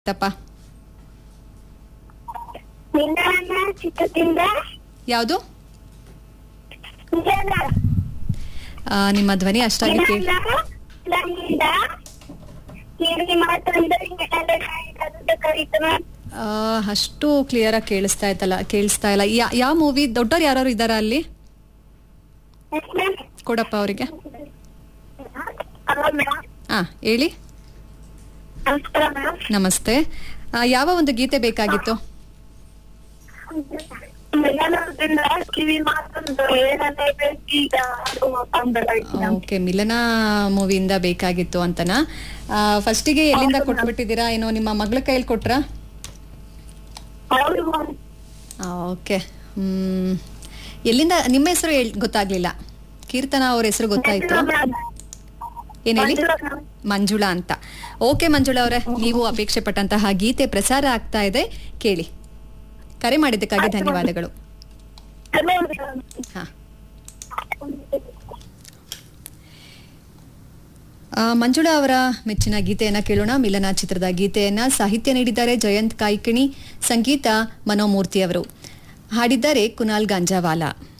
ತಪ್ಪ ನಿನ್ನ ಚಿತ್ರದಿಂದ ಯಾವುದು ನಿನ್ನ ನಿಮ್ಮ ಧ್ವನಿ ಅಷ್ಟಾಗಿ ಕೇಳಿ ನನ್ನಿಂದ ನೀರಿಗೆ ಮಾತಂದ್ರೆ ಕರೀತು ಮ್ಯಾಮ್ ಆ, ಅಷ್ಟು ಕ್ಲಿಯರ್ ಆಗಿ ಕೇಳಿಸ್ತಾ ಇತ್ತಲ್ಲ ಕೇಳಿಸ್ತಾ ಇಲ್ಲ ಯಾ- ಯಾವ ಮೂವಿ ದೊಡ್ಡವ್ರು ಯಾರು ಇದ್ದಾರಾ ಅಲ್ಲಿ ಕೊಡಪ್ಪ ಅವರಿಗೆ ಹಲೋ ಮೇಡಮ್ ಹಾ ಹೇಳಿ ನಮಸ್ಕಾರ ಮ್ಯಾಮ್ ನಮಸ್ತೆ ಆ, ಯಾವ ಒಂದು ಗೀತೆ ಬೇಕಾಗಿತ್ತು ಮಲಯಾಳದಿಂದ ಕಿವಿ ಮಾತೊಂದು ಏನಂದ್ರೆ ಬೇಕೀಗ ಅದು ಮಾತಾಡ್ಬೇಕಾಗಿತ್ತು ಓಕೆ ಮಿಲನ ಮೂವಿಯಿಂದ ಬೇಕಾಗಿತ್ತು ಅಂತನಾ ಫಸ್ಟಿಗೆ ಎಲ್ಲಿಂದ ಕೊಟ್ಬಿಟ್ಟಿದ್ದೀರಾ ಏನೋ ನಿಮ್ಮ ಮಗಳ ಕೈಯಲ್ಲಿ ಕೊಟ್ರಾ ಹೌದು ಮ್ಯಾಮ್ ಓಕೆ ಹ್ಮ್ ಎಲ್ಲಿಂದ ನಿಮ್ಮ ಹೆಸರು ಹೇಳ್ ಗೊತ್ತಾಗ್ಲಿಲ್ಲ ಕೀರ್ತನ ಅವ್ರ ಹೆಸರು ಗೊತ್ತಾಯ್ತು ಏನ್ ಹೇಳಿ ಮಂಜುಳಾ ಅಂತ ಓಕೆ ಮಂಜುಳಾ ಅವರೇ ನೀವು ಅಪೇಕ್ಷೆ ಪಟ್ಟಂತಹ ಗೀತೆ ಪ್ರಸಾರ ಆಗ್ತಾ ಇದೆ ಕೇಳಿ ಕರೆ ಮಾಡಿದ್ದಕ್ಕಾಗಿ ಧನ್ಯವಾದಗಳು ಹಾ ಆ, ಮಂಜುಳಾ ಅವರ ಮೆಚ್ಚಿನ ಗೀತೆಯನ್ನ ಕೇಳೋಣ ಮಿಲನ ಚಿತ್ರದ ಗೀತೆಯನ್ನ ಸಾಹಿತ್ಯ ನೀಡಿದ್ದಾರೆ ಜಯಂತ್ ಕಾಯ್ಕಿಣಿ ಸಂಗೀತ ಮನೋಮೂರ್ತಿ ಅವರು ಹಾಡಿದ್ದಾರೆ ಕುನಾಲ್ ಗಾಂಜಾವಾಲಾ